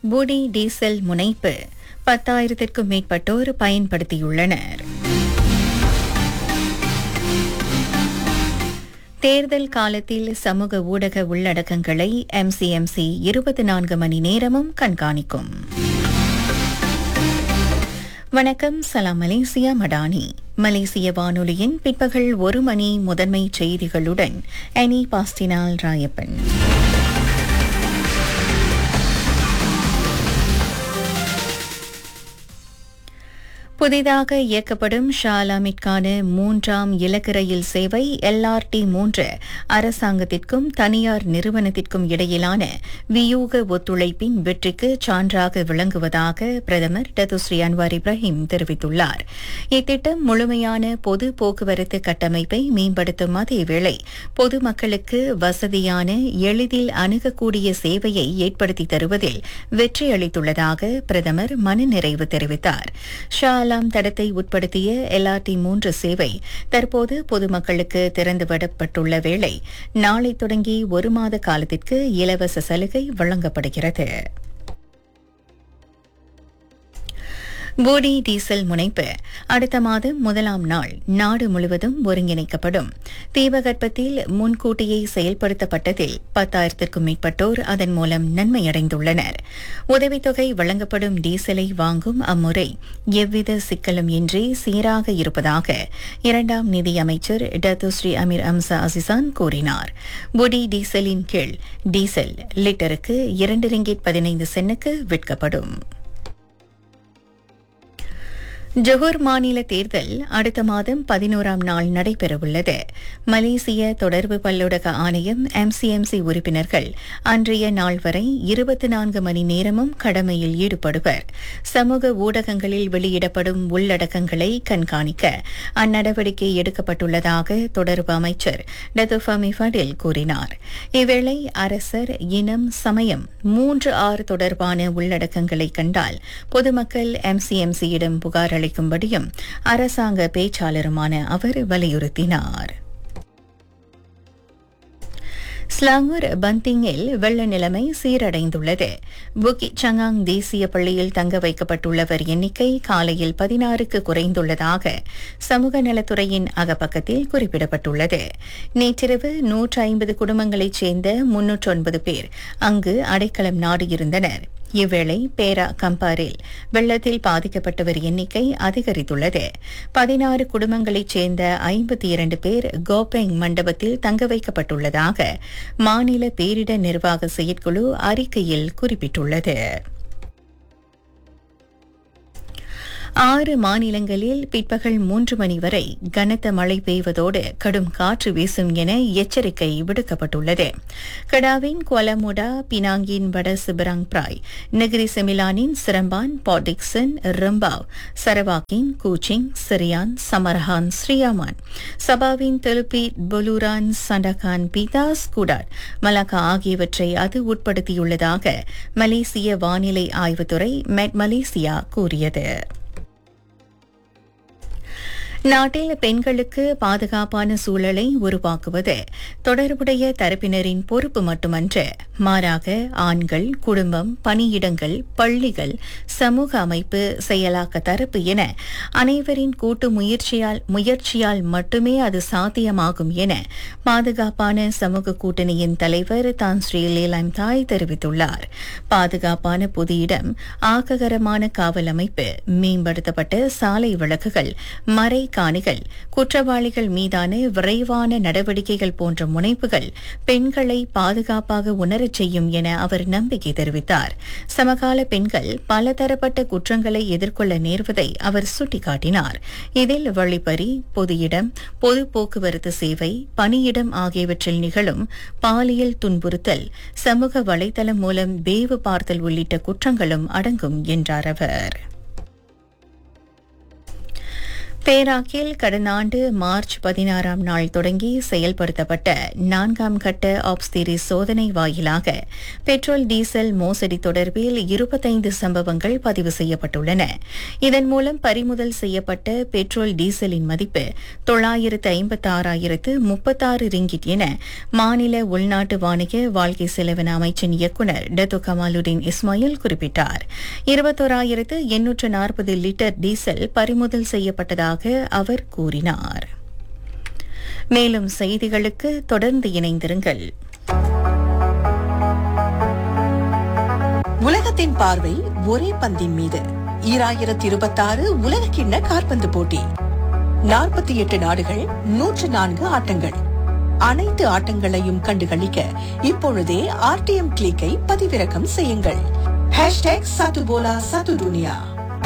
புடி டீசல் முனைப்பு பத்தாயிரத்திற்கும் மேற்பட்டோர் பயன்படுத்தியுள்ளனர் தேர்தல் காலத்தில் சமூக ஊடக உள்ளடக்கங்களை எம்சிஎம்சி இருபத்தி நான்கு மணி நேரமும் கண்காணிக்கும் வணக்கம் சலாம் மலேசியா மடானி மலேசிய வானொலியின் பிற்பகல் ஒரு மணி முதன்மை செய்திகளுடன் அனி பாஸ்டினால் ராயப்பன் புதிதாக இயக்கப்படும் ஷாலாமிற்கான மூன்றாம் இலக்கு ரயில் சேவை எல்ஆர்டி மூன்று அரசாங்கத்திற்கும் தனியார் நிறுவனத்திற்கும் இடையிலான வியூக ஒத்துழைப்பின் வெற்றிக்கு சான்றாக விளங்குவதாக பிரதமர் டத்துஸ்ரீ அன்வார் இப்ராஹிம் தெரிவித்துள்ளார் இத்திட்டம் முழுமையான பொது போக்குவரத்து கட்டமைப்பை மேம்படுத்தும் அதேவேளை பொதுமக்களுக்கு வசதியான எளிதில் அணுகக்கூடிய சேவையை ஏற்படுத்தி தருவதில் வெற்றியளித்துள்ளதாக பிரதமர் மனநிறைவு தெரிவித்தார் ஷாலாம் தடத்தை உட்படுத்திய எல்ஆர்டி மூன்று சேவை தற்போது பொதுமக்களுக்கு திறந்துவிடப்பட்டுள்ள வேளை நாளை தொடங்கி ஒரு மாத காலத்திற்கு இலவச சலுகை வழங்கப்படுகிறது போடி டீசல் முனைப்பு அடுத்த மாதம் முதலாம் நாள் நாடு முழுவதும் ஒருங்கிணைக்கப்படும் தீபகற்பத்தில் முன்கூட்டியே செயல்படுத்தப்பட்டதில் பத்தாயிரத்திற்கும் மேற்பட்டோர் அதன் மூலம் நன்மையடைந்துள்ளனர் உதவித்தொகை வழங்கப்படும் டீசலை வாங்கும் அம்முறை எவ்வித சிக்கலும் இன்றி சீராக இருப்பதாக இரண்டாம் நிதியமைச்சர் டத்துஸ்ரீ அமீர் அம்சா அசிசான் கூறினார் புடி டீசலின் கீழ் டீசல் லிட்டருக்கு இரண்டு ரிங்கிட் பதினைந்து சென்னுக்கு விற்கப்படும் ஜொஹூர் மாநில தேர்தல் அடுத்த மாதம் பதினோராம் நாள் நடைபெறவுள்ளது மலேசிய தொடர்பு பல்லூடக ஆணையம் எம்சிஎம்சி உறுப்பினர்கள் அன்றைய நாள் வரை இருபத்தி நான்கு மணி நேரமும் கடமையில் ஈடுபடுவர் சமூக ஊடகங்களில் வெளியிடப்படும் உள்ளடக்கங்களை கண்காணிக்க அந்நடவடிக்கை எடுக்கப்பட்டுள்ளதாக தொடர்பு அமைச்சர் டத்துஃபமி ஃபடில் கூறினார் இவ்வேளை அரசர் இனம் சமயம் மூன்று ஆறு தொடர்பான உள்ளடக்கங்களை கண்டால் பொதுமக்கள் எம்சிஎம்சியிடம் புகார் அளிக்கும்படியும் அரசாங்க பேச்சாளருமான அவர் வலியுறுத்தினார் ஸ்லாங்கூர் பந்திங்கில் வெள்ள நிலைமை சீரடைந்துள்ளது புக்கி சங்காங் தேசிய பள்ளியில் தங்க வைக்கப்பட்டுள்ளவர் எண்ணிக்கை காலையில் பதினாறுக்கு குறைந்துள்ளதாக சமூக நலத்துறையின் அகப்பக்கத்தில் குறிப்பிடப்பட்டுள்ளது நேற்றிரவு நூற்று ஐம்பது குடும்பங்களைச் சேர்ந்த முன்னூற்று ஒன்பது பேர் அங்கு அடைக்கலம் நாடியிருந்தனர் இவ்வேளை பேரா கம்பாரில் வெள்ளத்தில் பாதிக்கப்பட்டவர் எண்ணிக்கை அதிகரித்துள்ளது பதினாறு குடும்பங்களைச் சேர்ந்த ஐம்பத்தி இரண்டு பேர் கோபெங் மண்டபத்தில் தங்க வைக்கப்பட்டுள்ளதாக மாநில பேரிடர் நிர்வாக செயற்குழு அறிக்கையில் குறிப்பிட்டுள்ளது ஆறு மாநிலங்களில் பிற்பகல் மூன்று மணி வரை கனத்த மழை பெய்வதோடு கடும் காற்று வீசும் என எச்சரிக்கை விடுக்கப்பட்டுள்ளது கடாவின் கொலமுடா பினாங்கின் வட சிபராங் பிராய் நெகிரி செமிலானின் சிரம்பான் பாடிக்சன் ரம்பாவ் சரவாக்கின் கூச்சிங் சிரியான் சமர்ஹான் ஸ்ரீயாமான் சபாவின் Telupid Beluran Sandakan Pitas Kudat Malacca ஆகியவற்றை அது உட்படுத்தியுள்ளதாக மலேசிய வானிலை ஆய்வுத்துறை மெட் மலேசியா கூறியது நாட்டில் பெண்களுக்கு பாதுகாப்பான சூழலை உருவாக்குவது தொடர்புடைய தரப்பினரின் பொறுப்பு மட்டுமன்று மாறாக ஆண்கள் குடும்பம் பணியிடங்கள் பள்ளிகள் சமூக அமைப்பு செயலாக்க தரப்பு என அனைவரின் கூட்டு முயற்சியால் முயற்சியால் மட்டுமே அது சாத்தியமாகும் என பாதுகாப்பான சமூக கூட்டணியின் தலைவர் தான் ஸ்ரீ லேலாம் தாய் தெரிவித்துள்ளார் பாதுகாப்பான பொது இடம் ஆக்ககரமான காவல் அமைப்பு மேம்படுத்தப்பட்ட சாலை விளக்குகள் மறை காணிகள் குற்றவாளிகள் மீதான விரைவான நடவடிக்கைகள் போன்ற முனைப்புகள் பெண்களை பாதுகாப்பாக உணரச் செய்யும் என அவர் நம்பிக்கை தெரிவித்தார் சமகால பெண்கள் பலதரப்பட்ட குற்றங்களை எதிர்கொள்ள நேர்வதை அவர் சுட்டிக்காட்டினார் இதில் வழிப்பறி பொது இடம் பொது போக்குவரத்து சேவை பணியிடம் ஆகியவற்றில் நிகழும் பாலியல் துன்புறுத்தல் சமூக வலைதளம் மூலம் வேவு பார்த்தல் உள்ளிட்ட குற்றங்களும் அடங்கும் என்றார் அவர் பேராக்கில் கடந்த ஆண்டு மார்ச் பதினாறாம் நாள் தொடங்கி செயல்படுத்தப்பட்ட நான்காம் கட்ட ஆப்ஸ்திரி சோதனை வாயிலாக பெட்ரோல் டீசல் மோசடி தொடர்பில் இருபத்தைந்து சம்பவங்கள் பதிவு செய்யப்பட்டுள்ளன இதன் மூலம் பறிமுதல் செய்யப்பட்ட பெட்ரோல் டீசலின் மதிப்பு தொள்ளாயிரத்து ஐம்பத்தி ஆறாயிரத்து முப்பத்தாறு ரிங்கிட் என மாநில உள்நாட்டு வாணிக வாழ்க்கை செலவின அமைச்சின் இயக்குநர் டத்து கமாலுddin இஸ்மாயில் குறிப்பிட்டார் இருபத்தோராயிரத்து எண்ணூற்று நாற்பது லிட்டர் டீசல் பறிமுதல் செய்யப்பட்டதாக அவர் கூறினார் மேலும் செய்திகளுக்கு தொடர்ந்து இணைந்திருங்கள் உலகத்தின் பார்வை ஒரே பந்தின் மீது ஈராயிரத்தி இருபத்தாறு உலக கிண்ண காற்பந்து போட்டி நாற்பத்தி எட்டு நாடுகள் நூற்று நான்கு ஆட்டங்கள் அனைத்து ஆட்டங்களையும் கண்டுகளிக்க இப்பொழுதே ஆர்டிஎம் கிளிக்கை பதிவிறக்கம் செய்யுங்கள் ஹேஷ்டேக் சத்துபோலா சத்து துனியா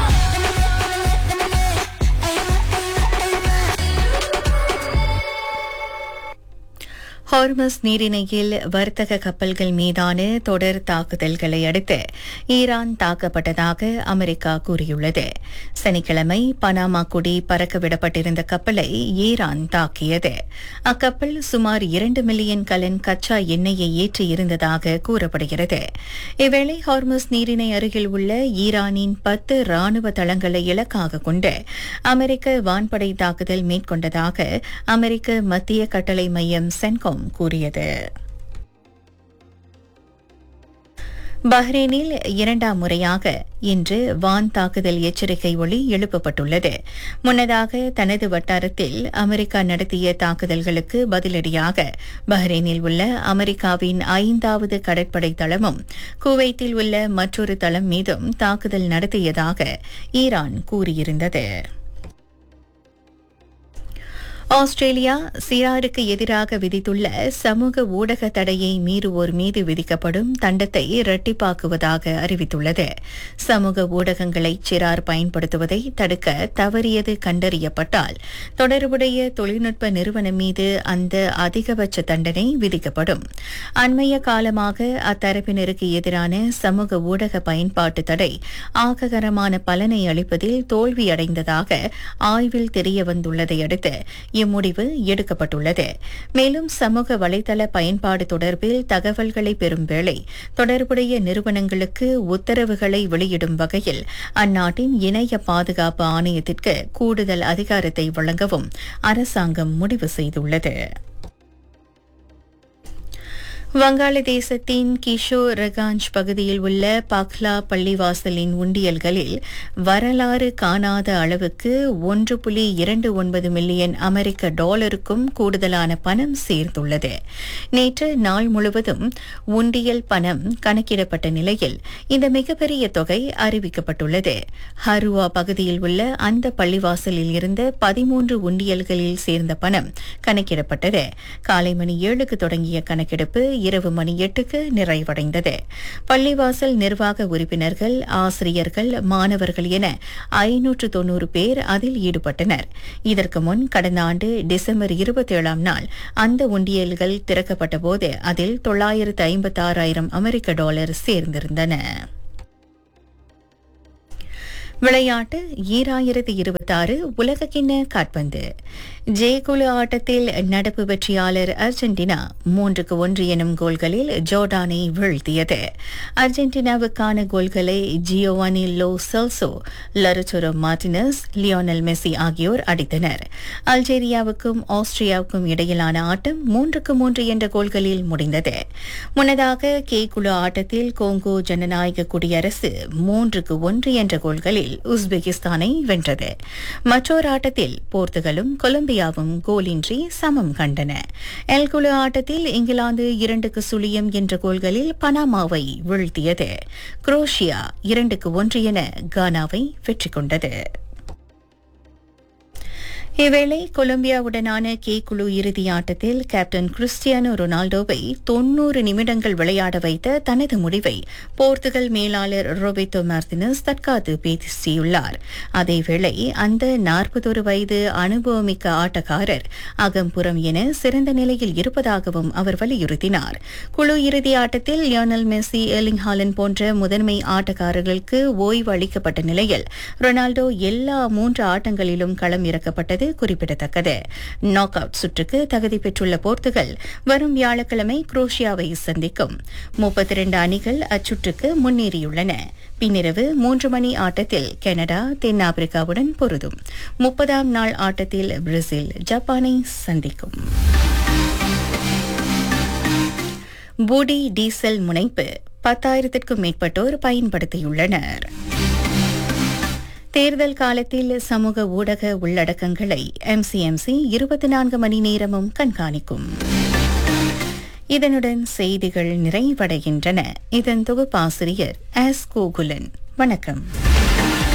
ஹார்மஸ் நீரிணையில் வர்த்தக கப்பல்கள் மீதான தொடர் தாக்குதல்களை அடுத்து ஈரான் தாக்கப்பட்டதாக அமெரிக்கா கூறியுள்ளது சனிக்கிழமை பனாமா கொடி பறக்கவிடப்பட்டிருந்த கப்பலை ஈரான் தாக்கியது அக்கப்பல் சுமார் இரண்டு மில்லியன் கலன் கச்சா எண்ணெயை ஏற்றியிருந்ததாக கூறப்படுகிறது இவ்வேளை ஹார்மஸ் நீரிணை அருகில் உள்ள ஈரானின் பத்து ராணுவ தளங்களை இலக்காக கொண்டு அமெரிக்க வான்படை தாக்குதல் மேற்கொண்டதாக அமெரிக்க மத்திய கட்டளை மையம் சென்காம் கூறியது பஹ்ரைனில் இரண்டாம் முறையாக இன்று வான் தாக்குதல் எச்சரிக்கை ஒளி எழுப்பப்பட்டுள்ளது முன்னதாக தனது வட்டாரத்தில் அமெரிக்கா நடத்திய தாக்குதல்களுக்கு பதிலடியாக பஹ்ரைனில் உள்ள அமெரிக்காவின் ஐந்தாவது கடற்படை தளமும் குவைத்தில் உள்ள மற்றொரு தளம் மீதும் தாக்குதல் நடத்தியதாக ஈரான் கூறியிருந்தது ஆஸ்திரேலியா சிறாருக்கு எதிராக விதித்துள்ள சமூக ஊடக தடையை மீறுவோர் மீது விதிக்கப்படும் தண்டத்தை இரட்டிப்பாக்குவதாக அறிவித்துள்ளது சமூக ஊடகங்களை சிறார் பயன்படுத்துவதை தடுக்க தவறியது கண்டறியப்பட்டால் தொடர்புடைய தொழில்நுட்ப நிறுவனம் மீது அந்த அதிகபட்ச தண்டனை விதிக்கப்படும் அண்மைய காலமாக அத்தரப்பினருக்கு எதிரான சமூக ஊடக பயன்பாட்டு தடை ஆக்ககரமான பலனை அளிப்பதில் தோல்வியடைந்ததாக ஆய்வில் தெரியவந்துள்ளதை அடுத்து இம்முடிவு எடுக்கப்பட்டுள்ளது மேலும் சமூக வலைதள பயன்பாடு தொடர்பில் தகவல்களை பெறும் வேளை தொடர்புடைய நிறுவனங்களுக்கு உத்தரவுகளை வெளியிடும் வகையில் அந்நாட்டின் இணைய பாதுகாப்பு ஆணையத்திற்கு கூடுதல் அதிகாரத்தை வழங்கவும் அரசாங்கம் முடிவு செய்துள்ளது வங்காளதேசத்தின் கிஷோர் ரகாஞ்ச் பகுதியில் உள்ள பக்லா பள்ளிவாசலின் உண்டியல்களில் வரலாறு காணாத அளவுக்கு ஒன்று புள்ளி இரண்டு ஒன்பது மில்லியன் அமெரிக்க டாலருக்கும் கூடுதலான பணம் சேர்ந்துள்ளது நேற்று நாள் முழுவதும் உண்டியல் பணம் கணக்கிடப்பட்ட நிலையில் இந்த மிகப்பெரிய தொகை அறிவிக்கப்பட்டுள்ளது ஹருவா பகுதியில் உள்ள அந்த பள்ளிவாசலில் இருந்த பதிமூன்று உண்டியல்களில் சேர்ந்த பணம் கணக்கிடப்பட்டது காலை மணி ஏழுக்கு தொடங்கிய கணக்கெடுப்பு இரவு மணி எட்டுக்கு நிறைவடைந்தது பள்ளிவாசல் நிர்வாக உறுப்பினர்கள் ஆசிரியர்கள் மாணவர்கள் என ஐநூற்று தொன்னூறு பேர் அதில் ஈடுபட்டனர் இதற்கு முன் கடந்த ஆண்டு டிசம்பர் இருபத்தேழாம் நாள் அந்த உண்டியல்கள் திறக்கப்பட்ட போது அதில் தொள்ளாயிரத்து ஐம்பத்தி ஆறாயிரம் அமெரிக்க டாலர் சேர்ந்திருந்தன விளையாட்டு ஈராயிரத்து இருபத்தாறு உலகக்கிண்ண காட்பந்து ஜே குழு ஆட்டத்தில் நடப்பு வெற்றியாளர் அர்ஜென்டினா மூன்றுக்கு ஒன்று எனும் கோல்களில் ஜோர்டானை வீழ்த்தியது அர்ஜென்டினாவுக்கான கோல்களை Giovani Lo Celso Lautaro Martinez Lionel Messi ஆகியோர் அடித்தனர் அல்ஜேரியாவுக்கும் ஆஸ்திரியாவுக்கும் இடையிலான ஆட்டம் மூன்றுக்கு மூன்று என்ற கோல்களில் முடிந்தது முன்னதாக கே குழு ஆட்டத்தில் கோங்கோ ஜனநாயக குடியரசு மூன்றுக்கு ஒன்று என்ற கோல்களில் உஸ்பெகிஸ்தானை வென்றது மற்றொரு ஆட்டத்தில் போர்த்துகலும் கொலம்பியாவும் கோலின்றி சமம் கண்டன எல் குழு ஆட்டத்தில் இங்கிலாந்து இரண்டுக்கு சுழியம் என்ற கோல்களில் பனாமாவை வீழ்த்தியது குரோஷியா இரண்டுக்கு ஒன்று என கானாவை வெற்றி கொண்டது இவ்வேளை கொலம்பியாவுடனான கே குழு இறுதி ஆட்டத்தில் கேப்டன் கிறிஸ்டியானோ ரொனால்டோவை தொன்னூறு நிமிடங்கள் விளையாட வைத்த தனது முடிவை போர்த்துகல் மேலாளர் ரோபேட்டோ மார்டினஸ் தற்காத்து பேசியுள்ளார் அதேவேளை அந்த நாற்பத்தொரு வயது அனுபவமிக்க ஆட்டக்காரர் அகம்புறம் என சிறந்த நிலையில் இருப்பதாகவும் அவர் வலியுறுத்தினார் குழு இறுதி ஆட்டத்தில் லியோனல் மெஸ்ஸி எர்லிங் ஹாலன் போன்ற முதன்மை ஆட்டக்காரர்களுக்கு ஓய்வு அளிக்கப்பட்ட நிலையில் ரொனால்டோ எல்லா மூன்று ஆட்டங்களிலும் களம் இறக்கப்பட்டது குறிப்பிடத்தக்கது நாக் அவுட் சுற்றுக்கு தகுதி பெற்றுள்ள போர்த்துகல் வரும் வியாழக்கிழமை குரோஷியாவை சந்திக்கும் முப்பத்தி இரண்டு அணிகள் அச்சுற்றுக்கு முன்னேறியுள்ளன பின்னிரவு மூன்று மணி ஆட்டத்தில் கனடா தென்னாப்பிரிக்காவுடன் பொருதும் முப்பதாம் நாள் ஆட்டத்தில் பிரேசில் ஜப்பானை சந்திக்கும் பூடி டீசல் முனைப்பு பத்தாயிரத்திற்கும் மேற்பட்டோர் பயன்படுத்தியுள்ளனர் தேர்தல் காலத்தில் சமூக ஊடக உள்ளடக்கங்களை எம்சிஎம்சி இருபத்தி நான்கு மணி நேரமும் கண்காணிக்கும் இதனுடன் செய்திகள் நிறைவடைகின்றன இதன் தொகுப்பாசிரியர் எஸ் கோகுலன் வணக்கம்